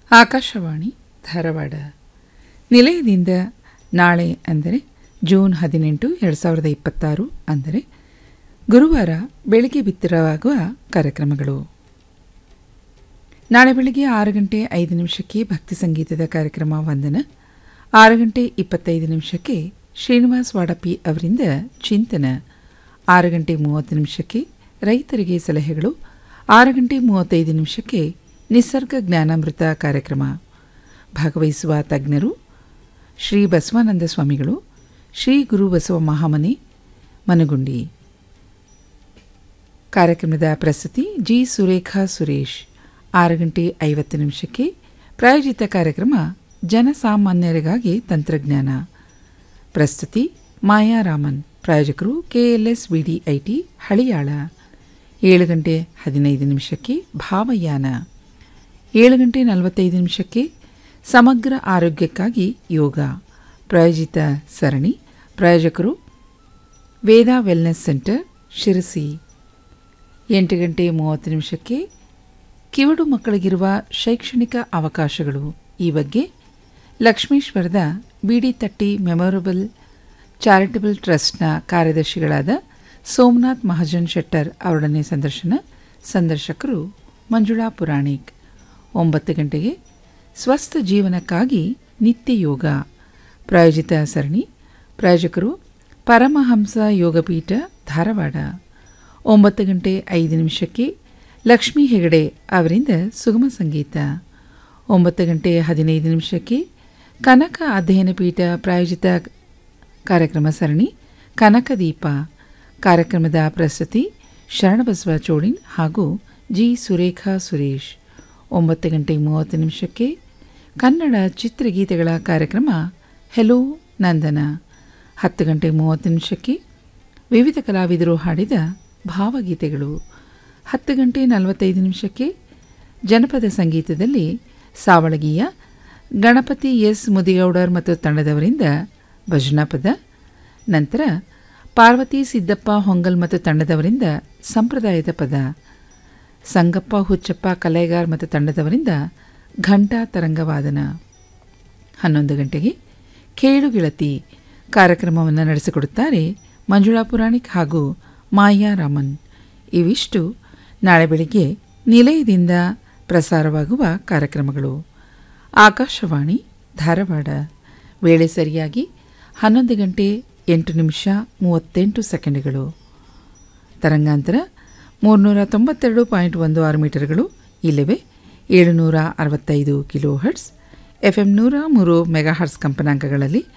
ಆಕಾಶವಾಣಿ ಧಾರವಾಡ ನಿಲಯದಿಂದ ನಾಳೆ ಅಂದರೆ ಜೂನ್ ಹದಿನೆಂಟು ಎರಡು ಸಾವಿರದ ಇಪ್ಪತ್ತಾರು ಅಂದರೆ ಗುರುವಾರ ಬೆಳಗ್ಗೆ ಬಿತ್ತರವಾಗುವ ಕಾರ್ಯಕ್ರಮಗಳು ನಾಳೆ ಬೆಳಗ್ಗೆ ಆರು ಗಂಟೆ ಐದು ನಿಮಿಷಕ್ಕೆ ಭಕ್ತಿ ಸಂಗೀತದ ಕಾರ್ಯಕ್ರಮ ವಂದನ ಆರು ಗಂಟೆ ಇಪ್ಪತ್ತೈದು ನಿಮಿಷಕ್ಕೆ ಶ್ರೀನಿವಾಸ್ ವಾಡಪಿ ಅವರಿಂದ ಚಿಂತನ ಆರು ಗಂಟೆ ಮೂವತ್ತು ನಿಮಿಷಕ್ಕೆ ರೈತರಿಗೆ ಸಲಹೆಗಳು ಆರು ಗಂಟೆ ಮೂವತ್ತೈದು ನಿಮಿಷಕ್ಕೆ ನಿಸರ್ಗ ಜ್ಞಾನಾಮೃತ ಕಾರ್ಯಕ್ರಮ ಭಾಗವಹಿಸುವ ತಜ್ಞರು ಶ್ರೀ ಬಸವಾನಂದ ಸ್ವಾಮಿಗಳು ಶ್ರೀ ಗುರು ಬಸವ ಮಹಾಮನೆ ಮನಗುಂಡಿ ಕಾರ್ಯಕ್ರಮದ ಪ್ರಸ್ತುತಿ ಜಿ ಸುರೇಖಾ ಸುರೇಶ್ ಆರು ಗಂಟೆ ಐವತ್ತು ನಿಮಿಷಕ್ಕೆ ಪ್ರಾಯೋಜಿತ ಕಾರ್ಯಕ್ರಮ ಜನಸಾಮಾನ್ಯರಿಗಾಗಿ ತಂತ್ರಜ್ಞಾನ ಪ್ರಸ್ತುತಿ ಮಾಯಾ ರಾಮನ್ ಪ್ರಾಯೋಜಕರು ಕೆಎಲ್ಎಸ್ ವಿಡಿಐಟಿ ಹಳಿಯಾಳ ಏಳು ಗಂಟೆ ಹದಿನೈದು ನಿಮಿಷಕ್ಕೆ ಭಾವಯಾನ ಏಳು ಗಂಟೆ ನಲವತ್ತೈದು ನಿಮಿಷಕ್ಕೆ ಸಮಗ್ರ ಆರೋಗ್ಯಕ್ಕಾಗಿ ಯೋಗ ಪ್ರಾಯೋಜಿತ ಸರಣಿ ಪ್ರಾಯೋಜಕರು ವೇದಾ ವೆಲ್ನೆಸ್ ಸೆಂಟರ್ ಶಿರಸಿ ಎಂಟು ಗಂಟೆ ಮೂವತ್ತು ನಿಮಿಷಕ್ಕೆ ಕಿವಡು ಮಕ್ಕಳಿಗಿರುವ ಶೈಕ್ಷಣಿಕ ಅವಕಾಶಗಳು ಈ ಬಗ್ಗೆ ಲಕ್ಷ್ಮೀಶ್ವರದ ಬಿಡಿ ತಟ್ಟಿ ಮೆಮೊರಬಲ್ ಚಾರಿಟಬಲ್ ಟ್ರಸ್ಟ್ನ ಕಾರ್ಯದರ್ಶಿಗಳಾದ ಸೋಮನಾಥ್ ಮಹಾಜನ್ ಶೆಟ್ಟರ್ ಅವರೊಡನೆ ಸಂದರ್ಶನ ಸಂದರ್ಶಕರು ಮಂಜುಳಾ ಪುರಾಣಿಕ್ ಒಂಬತ್ತು ಗಂಟೆಗೆ ಸ್ವಸ್ಥ ಜೀವನಕ್ಕಾಗಿ ನಿತ್ಯ ಯೋಗ ಪ್ರಾಯೋಜಿತ ಸರಣಿ ಪ್ರಾಯೋಜಕರು ಪರಮಹಂಸ ಯೋಗಪೀಠ ಧಾರವಾಡ ಒಂಬತ್ತು ಗಂಟೆ ಐದು ನಿಮಿಷಕ್ಕೆ ಲಕ್ಷ್ಮೀ ಹೆಗಡೆ ಅವರಿಂದ ಸುಗಮ ಸಂಗೀತ ಒಂಬತ್ತು ಗಂಟೆ ಹದಿನೈದು ನಿಮಿಷಕ್ಕೆ ಕನಕ ಅಧ್ಯಯನ ಪೀಠ ಪ್ರಾಯೋಜಿತ ಕಾರ್ಯಕ್ರಮ ಸರಣಿ ಕನಕದೀಪ ಕಾರ್ಯಕ್ರಮದ ಪ್ರಸ್ತುತಿ ಶರಣಬಸವ ಚೋಳಿನ್ ಹಾಗೂ ಜಿ ಸುರೇಖಾ ಸುರೇಶ್ ಒಂಬತ್ತು ಗಂಟೆ ಮೂವತ್ತು ನಿಮಿಷಕ್ಕೆ ಕನ್ನಡ ಚಿತ್ರಗೀತೆಗಳ ಕಾರ್ಯಕ್ರಮ ಹೆಲೋ ನಂದನ ಹತ್ತು ಗಂಟೆ ಮೂವತ್ತು ನಿಮಿಷಕ್ಕೆ ವಿವಿಧ ಕಲಾವಿದರು ಹಾಡಿದ ಭಾವಗೀತೆಗಳು ಹತ್ತು ಗಂಟೆ ನಲವತ್ತೈದು ನಿಮಿಷಕ್ಕೆ ಜನಪದ ಸಂಗೀತದಲ್ಲಿ ಸಾವಳಗಿಯ ಗಣಪತಿ ಎಸ್ ಮುದಿಗೌಡರ್ ಮತ್ತು ತಂಡದವರಿಂದ ಭಜನಾ ಪದ ನಂತರ ಪಾರ್ವತಿ ಸಿದ್ದಪ್ಪ ಹೊಂಗಲ್ ಮತ್ತು ತಂಡದವರಿಂದ ಸಂಪ್ರದಾಯದ ಪದ ಸಂಗಪ್ಪ ಹುಚ್ಚಪ್ಪ ಕಲೆಗಾರ್ ಮತ್ತು ತಂಡದವರಿಂದ ಘಂಟಾ ತರಂಗವಾದನ ಹನ್ನೊಂದು ಗಂಟೆಗೆ ಕೇಳು ಗೆಳತಿ ಕಾರ್ಯಕ್ರಮವನ್ನು ನಡೆಸಿಕೊಡುತ್ತಾರೆ ಮಂಜುಳಾ ಪುರಾಣಿಕ್ ಹಾಗೂ ಮಾಯಾ ರಾಮನ್ ಇವಿಷ್ಟು ನಾಳೆ ಬೆಳಿಗ್ಗೆ ನಿಲಯದಿಂದ ಪ್ರಸಾರವಾಗುವ ಕಾರ್ಯಕ್ರಮಗಳು ಆಕಾಶವಾಣಿ ಧಾರವಾಡ ವೇಳೆ ಸರಿಯಾಗಿ ಹನ್ನೊಂದು ಗಂಟೆ ಎಂಟು ನಿಮಿಷ ಮೂವತ್ತೆಂಟು ಸೆಕೆಂಡ್ಗಳು ತರಂಗಾಂತರ ಮೂರುನೂರ ತೊಂಬತ್ತೆರಡು ಪಾಯಿಂಟ್ ಒಂದು ಆರು ಮೀಟರ್ಗಳು ಇಲ್ಲವೇ ಏಳುನೂರ ಅರವತ್ತೈದು ಕಿಲೋ ಹರ್ಟ್ಸ್ ಎಫ್ ಎಂ ನೂರ ಮೂರು ಮೆಗಾಹರ್ಟ್ಸ್ ಕಂಪನಾಂಕಗಳಲ್ಲಿ